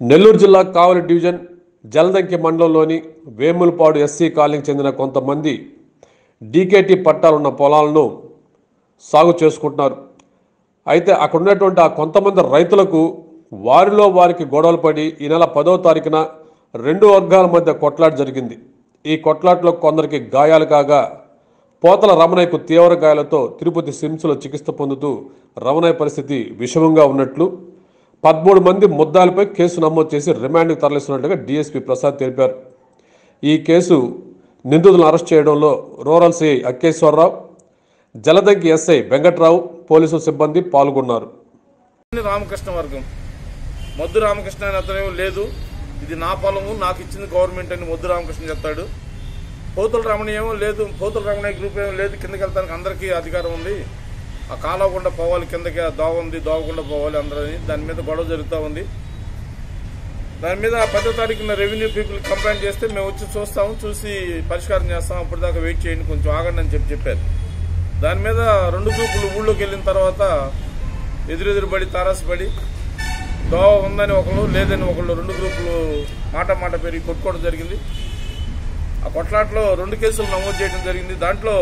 నెల్లూరు జిల్లా కావలి డివిజన్ జలదంకి మండలంలోని వేములపాడు ఎస్సీ కాలనీకి చెందిన కొంతమంది డీకేటీ పట్టాలున్న పొలాలను సాగు చేసుకుంటున్నారు అయితే అక్కడ ఉన్నటువంటి ఆ కొంతమంది రైతులకు వారిలో వారికి గొడవలు పడి ఈ నెల పదో తారీఖున రెండు వర్గాల మధ్య కొట్లాట జరిగింది ఈ కొట్లాటలో కొందరికి గాయాలు కాగా పోతల రమణయ్యకు తీవ్ర గాయాలతో తిరుపతి సిమ్స్లో చికిత్స పొందుతూ రమణయ్య పరిస్థితి విషమంగా ఉన్నట్లు పదమూడు మంది ముద్దాలపై కేసు నమోదు చేసి రిమాండ్కి తరలిస్తున్నట్లుగా డీఎస్పీ ప్రసాద్ తెలిపారు ఈ కేసు నిందితులను అరెస్ట్ చేయడంలో rural CI Akkeswararao Jaladanki SI Venkatrao police సిబ్బంది పాల్గొన్నారు రామకృష్ణ వర్గం మొద్దు రామకృష్ణ అని అతనేమో లేదు ఇది నా పొలము నాకు ఇచ్చింది గవర్నమెంట్ అని మొద్దు రామకృష్ణ చెప్తాడు పోతుల రమణ ఏమో లేదు పోతుల రమణ గ్రూప్ ఏమో లేదు కిందకి వెళ్తానికి అందరికీ అధికారం ఉంది ఆ కాలవకుండా పోవాలి కిందకి ఆ దోవ ఉంది దోవకుండా పోవాలి అందరని దాని మీద గొడవ జరుగుతూ ఉంది దాని మీద పదో తారీఖున రెవెన్యూ పీపుల్ కంప్లైంట్ చేస్తే మేము వచ్చి చూస్తాము చూసి పరిష్కారం చేస్తాం అప్పటిదాకా వెయిట్ చేయండి కొంచెం ఆగండి అని చెప్పి చెప్పారు దాని మీద రెండు గ్రూపులు ఊళ్ళోకి వెళ్ళిన తర్వాత ఎదురెదురు పడి తారాసపడి దోవ ఉందని ఒకళ్ళు లేదని ఒకళ్ళు రెండు గ్రూపులు మాట మాట పెరిగి కొట్టుకోవడం జరిగింది ఆ కొట్లాట్లో రెండు కేసులు నమోదు చేయడం జరిగింది దాంట్లో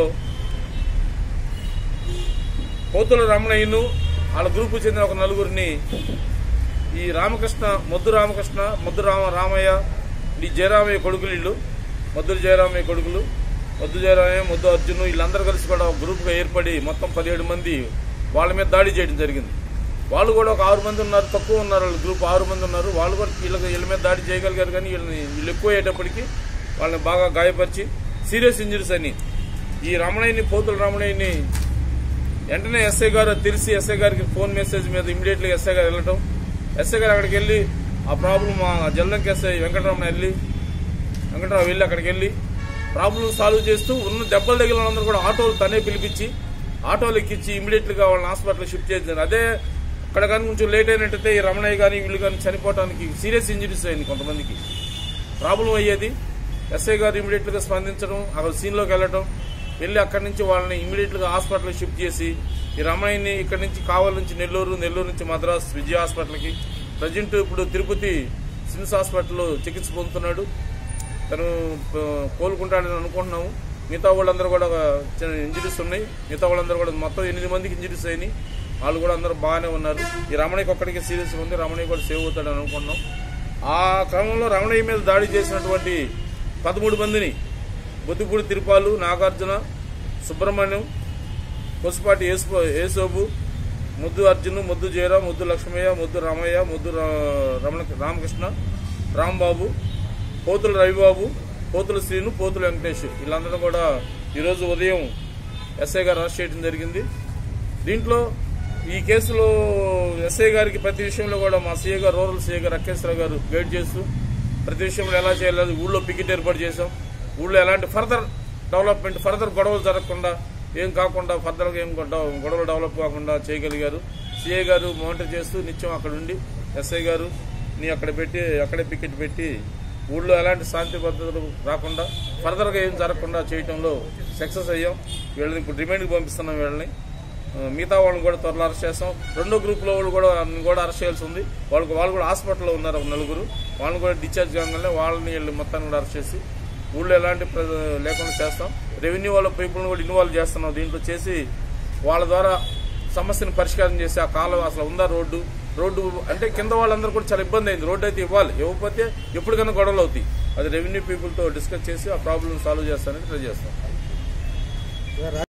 పోతుల రమణయ్యను వాళ్ళ గ్రూపు చెందిన ఒక నలుగురిని ఈ రామకృష్ణ మొద్దు రామకృష్ణ మొద్దు రామ రామయ్య ఈ జయరామయ్య కొడుకులు వీళ్ళు మొద్దు జయరామయ్య కొడుకులు మొద్దు జయరామయ్య మొద్దు అర్జును వీళ్ళందరూ కలిసి కూడా ఒక గ్రూప్గా ఏర్పడి మొత్తం పదిహేడు మంది వాళ్ళ మీద దాడి చేయడం జరిగింది వాళ్ళు కూడా ఒక ఆరు మంది ఉన్నారు తక్కువ ఉన్నారు వాళ్ళ గ్రూప్ ఆరు మంది ఉన్నారు వాళ్ళు కూడా వీళ్ళకి వీళ్ళ మీద దాడి చేయగలిగారు కానీ వీళ్ళని వీళ్ళు ఎక్కువ అయ్యేటప్పటికి వాళ్ళని బాగా గాయపరిచి సీరియస్ ఇంజరీస్ అని ఈ రమణయ్యని పోతుల రమణయ్యని వెంటనే ఎస్ఐ గారు తెలిసి ఎస్ఐ గారికి ఫోన్ మెసేజ్ మీద ఇమీడియట్లీ ఎస్ఐ గారు వెళ్ళటం ఎస్ఐ గారు అక్కడికి వెళ్ళి ఆ ప్రాబ్లం మా జల్లంకి ఎస్ఐ వెంకటరమణ వెళ్ళి వెంకటరావు వెళ్ళి అక్కడికి వెళ్ళి ప్రాబ్లం సాల్వ్ చేస్తూ ఉన్న దెబ్బలు తగిలిన వాళ్ళందరూ కూడా ఆటోలు తనే పిలిపించి ఆటోలు ఎక్కించి ఇమీడియట్ గా వాళ్ళని హాస్పిటల్ షిఫ్ట్ చేశారు అదే అక్కడ కానీ కొంచెం లేట్ అయినట్టయితే ఈ రమణయ్య కానీ వీళ్ళు కానీ చనిపోవడానికి సీరియస్ ఇంజరీస్ అయింది కొంతమందికి ప్రాబ్లం అయ్యేది ఎస్ఐ గారు ఇమీడియట్ గా స్పందించడం అక్కడ సీన్ లోకి వెళ్ళడం వెళ్ళి అక్కడి నుంచి వాళ్ళని ఇమీడియట్ గా హాస్పిటల్ షిఫ్ట్ చేసి ఈ రమణయ్యని ఇక్కడి నుంచి కావలి నుంచి నెల్లూరు నెల్లూరు నుంచి మద్రాస్ విజయ హాస్పిటల్కి ప్రజెంట్ ఇప్పుడు తిరుపతి సిమ్స్ హాస్పిటల్లో చికిత్స పొందుతున్నాడు తను ఆ, కోలుకుంటాడని అనుకుంటున్నాము మిగతా వాళ్ళందరూ కూడా చిన్న ఇంజరీస్ ఉన్నాయి మిగతా వాళ్ళందరూ కూడా మొత్తం ఎనిమిది మందికి ఇంజరీస్ అయినాయి వాళ్ళు కూడా అందరూ బాగానే ఉన్నారు ఈ రమణయ్యకి ఒక్కడికి సీరియస్ ఉంది రమణయ్య కూడా సేవ్ అవుతాడని అనుకుంటున్నాం ఆ క్రమంలో రమణయ్య మీద దాడి చేసినటువంటి పదమూడు మందిని బొద్దుపూడి తిరుపాలు నాగార్జున సుబ్రహ్మణ్యం కొసుపాటి యేసు యేసోబు ముద్దు అర్జున్ ముద్దు జయరాం ముద్దు లక్ష్మయ్య ముద్దు రామయ్య ముద్దు రా- రమణ రామకృష్ణ రాంబాబు పోతుల రవిబాబు పోతుల శ్రీను పోతుల వెంకటేష్ వీళ్ళందరూ కూడా ఈరోజు ఉదయం ఎస్ఐ గారు అరెస్ట్ చేయడం జరిగింది దీంట్లో ఈ కేసులో ఎస్ఐ గారికి ప్రతి విషయంలో కూడా మా సీఏ గారు రూరల్ సీఏ గారు అక్కేశ్వర గారు గైడ్ చేస్తూ ప్రతి విషయంలో ఎలా చేయాలి ఊళ్ళో పికెట్ ఏర్పాటు చేశాం ఊళ్ళో ఎలాంటి ఫర్దర్ డెవలప్మెంట్ ఫర్దర్ గొడవలు జరగకుండా ఏం కాకుండా ఫర్దర్గా ఏం గొడవ- గొడవలు డెవలప్ కాకుండా చేయగలిగారు సీఏ గారు మానిటర్ చేస్తూ నిత్యం అక్కడ ఉండి ఎస్ఐ గారు నీ అక్కడ పెట్టి అక్కడే పికెట్ పెట్టి ఊళ్ళో ఎలాంటి శాంతి భద్రతలు రాకుండా ఫర్దర్గా ఏం జరగకుండా చేయటంలో సక్సెస్ అయ్యాం వీళ్ళని ఇప్పుడు రిమైండ్కి పంపిస్తున్నాం వీళ్ళని ఆ, మిగతా వాళ్ళని కూడా త్వరలో అరెస్ట్ చేస్తాం రెండో గ్రూప్లో వాళ్ళు కూడా కూడా అరెస్ట్ చేయాల్సి ఉంది వాళ్ళకి వాళ్ళు కూడా హాస్పిటల్లో ఉన్నారు ఒక నలుగురు వాళ్ళని కూడా డిశ్చార్జ్ కాగానే వాళ్ళని వీళ్ళు మొత్తాన్ని కూడా అరెస్ట్ చేసి ఊళ్ళో ఎలాంటి ప్ర- లేకుండా చేస్తాం రెవెన్యూ వాళ్ళ పీపుల్ని కూడా ఇన్వాల్వ్ చేస్తున్నాం దీంట్లో చేసి వాళ్ళ ద్వారా సమస్యను పరిష్కారం చేసి ఆ కాలం అసలు ఉందా రోడ్డు రోడ్డు అంటే కింద వాళ్ళందరూ కూడా చాలా ఇబ్బంది అయింది రోడ్డు అయితే ఇవ్వాలి ఇవ్వకపోతే ఎప్పటికైనా గొడవలు అవుతాయి అది రెవెన్యూ పీపుల్తో డిస్కస్ చేసి ఆ ప్రాబ్లం సాల్వ్ చేస్తానని ట్రై చేస్తాం